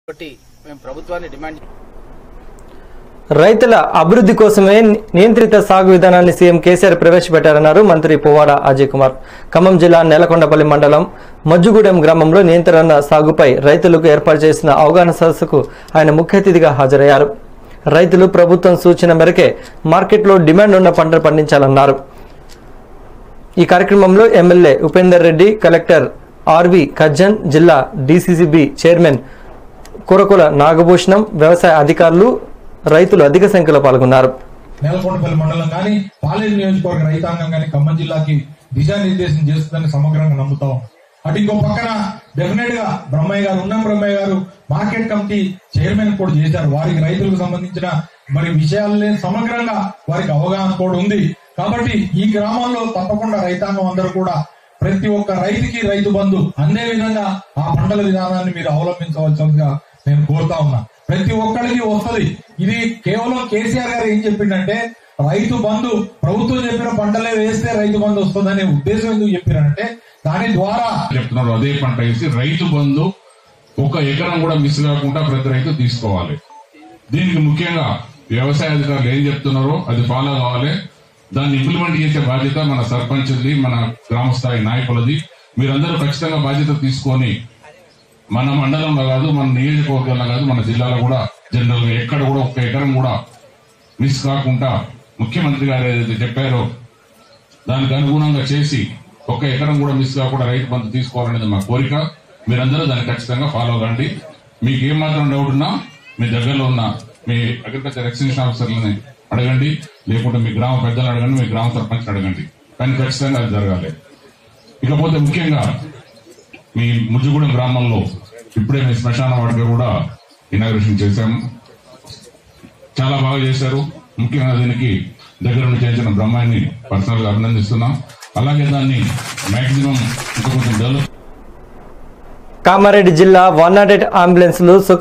కాబట్టి మేము ప్రభుత్వాన్ని డిమాండ్ రైతుల అభివృద్ధి కోసమే నియంత్రిత సాగు విధానాన్ని సీఎం కేసీఆర్ ప్రవేశపెట్టారన్నారు మంత్రి పువ్వాడ అజయ్ కుమార్ ఖమ్మం జిల్లా నేలకొండపల్లి మండలం మజ్జుగూడెం గ్రామంలో నియంత్రణ సాగుపై రైతులకు ఏర్పాటు చేసిన అవగాహన సదస్సుకు ఆయన ముఖ్య అతిథిగా హాజరయ్యారు రైతులు ప్రభుత్వం సూచన మేరకే మార్కెట్లో డిమాండ్ ఉన్న పంటలు పండించాలన్నారు ఈ కార్యక్రమంలో MLA Upender Reddy collector RV Kajjan జిల్లా డీసీసీబీ చైర్మన్ కురకుల నాగభూషణం వ్యవసాయ అధికారులు రైతులు అధిక సంఖ్యలో పాల్గొన్నారు నేలకొండపల్లి మండలం కానీ పాలేరు నియోజకవర్గ రైతాంగం కానీ ఖమ్మం జిల్లాకి దిశానిర్దేశం చేస్తుందని సమగ్రంగా నమ్ముతాం అటు ఇంకో పక్కన డెఫినెట్ గా బ్రహ్మయ్య గారు ఉన్నం బ్రహ్మయ్య గారు మార్కెట్ కమిటీ చైర్మన్ కూడా చేశారు వారికి రైతులకు సంబంధించిన మరి విషయాలనే సమగ్రంగా వారికి అవగాహన కూడా ఉంది కాబట్టి ఈ గ్రామంలో తప్పకుండా రైతాంగం అందరూ కూడా ప్రతి ఒక్క రైతుకి రైతు బంధు అందే విధంగా ఆ పంటల విధానాన్ని మీరు అవలంబించవలసిందిగా నేను కోరుతా ఉన్నా ప్రతి ఒక్కరికి వస్తది ఇది కేవలం కేసీఆర్ గారు ఏం చెప్పిండంటే రైతు బంధు ప్రభుత్వం చెప్పిన పంటలే వేస్తే రైతు బంధు వస్తుందనే ఉద్దేశం ఎందుకు చెప్పినంటే దాని ద్వారా చెప్తున్నారు అదే పంట వేసి రైతు బంధు ఒక ఎకరం కూడా మిస్ కాకుండా ప్రతి రైతు తీసుకోవాలి దీనికి ముఖ్యంగా వ్యవసాయ అధికారులు ఏం చెప్తున్నారో అది ఫాలో కావాలి దాన్ని ఇంప్లిమెంట్ చేసే బాధ్యత మన సర్పంచ్ది మన గ్రామ స్థాయి నాయకులది మీరందరూ ఖచ్చితంగా బాధ్యత తీసుకొని మన మండలంలో కాదు మన నియోజకవర్గంలో కాదు మన జిల్లాలో కూడా జనరల్ గా ఎక్కడ కూడా ఒక్క ఎకరం కూడా మిస్ కాకుండా ముఖ్యమంత్రి గారు ఏదైతే చెప్పారో దానికి అనుగుణంగా చేసి ఒక్క ఎకరం కూడా మిస్ కాకుండా రైతు బంధు తీసుకోవాలనేది మా కోరిక మీరందరూ దాన్ని ఖచ్చితంగా ఫాలో కండి మీకు ఏం మాత్రం డౌట్ ఉన్నా మీ దగ్గరలో ఉన్న మీ అగ్రికల్చర్ ఎక్స్టెన్షన్ ఆఫీసర్లని అడగండి లేకుంటే మీ గ్రామ పెద్దలు అడగండి మీ గ్రామ సర్పంచ్ అడగండి కానీ ఖచ్చితంగా అది జరగాలి ఇకపోతే ముఖ్యంగా మీ ముజ్జుగూడెం గ్రామంలో ఇప్పుడే మీ శ్మశాన వాటిక కూడా ఇనాగ్రేషన్ చేశాము చాలా బాగా చేశారు ముఖ్యంగా దీనికి దగ్గర నుంచి చేసిన బ్రహ్మాయిని పర్సనల్ గా అభినందిస్తున్నాం అలాగే దాన్ని మాక్సిమం ఇంకా కొంచెం డెవలప్ కామారెడ్డి జిల్లా వన్ నాట్ ఎయిట్ అంబులెన్స్లు